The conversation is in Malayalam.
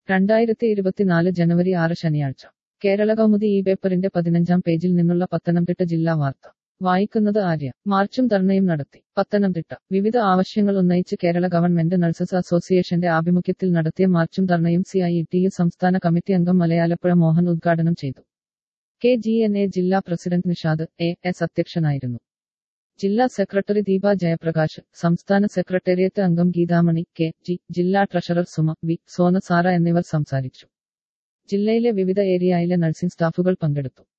രണ്ടായിരത്തി ഇരുപത്തിനാല് ജനുവരി ആറ് ശനിയാഴ്ച കേരള കൗമുദി ഈ പേപ്പറിന്റെ പതിനഞ്ചാം പേജിൽ നിന്നുള്ള പത്തനംതിട്ട ജില്ലാ വാർത്ത വായിക്കുന്നത് ആര്യ മാർച്ചും ധർണയും നടത്തി പത്തനംതിട്ട വിവിധ ആവശ്യങ്ങൾ ഉന്നയിച്ച് കേരള ഗവൺമെന്റ് നഴ്സസ് അസോസിയേഷന്റെ ആഭിമുഖ്യത്തിൽ നടത്തിയ മാർച്ചും ധർണയും സി ഐ ടി യു സംസ്ഥാന കമ്മിറ്റി അംഗം മലയാലപ്പുഴ മോഹൻ ഉദ്ഘാടനം ചെയ്തു കെ ജി എൻ എ ജില്ലാ പ്രസിഡന്റ് നിഷാദ് എ എസ് അധ്യക്ഷനായിരുന്നു ജില്ലാ സെക്രട്ടറി ദീപ ജയപ്രകാശ് സംസ്ഥാന സെക്രട്ടേറിയറ്റ് അംഗം ഗീതാമണി കെ ജി ജില്ലാ ട്രഷറർ സുമ വി സോന സാറ എന്നിവർ സംസാരിച്ചു ജില്ലയിലെ വിവിധ ഏരിയയിലെ നഴ്സിംഗ് സ്റ്റാഫുകൾ പങ്കെടുത്തു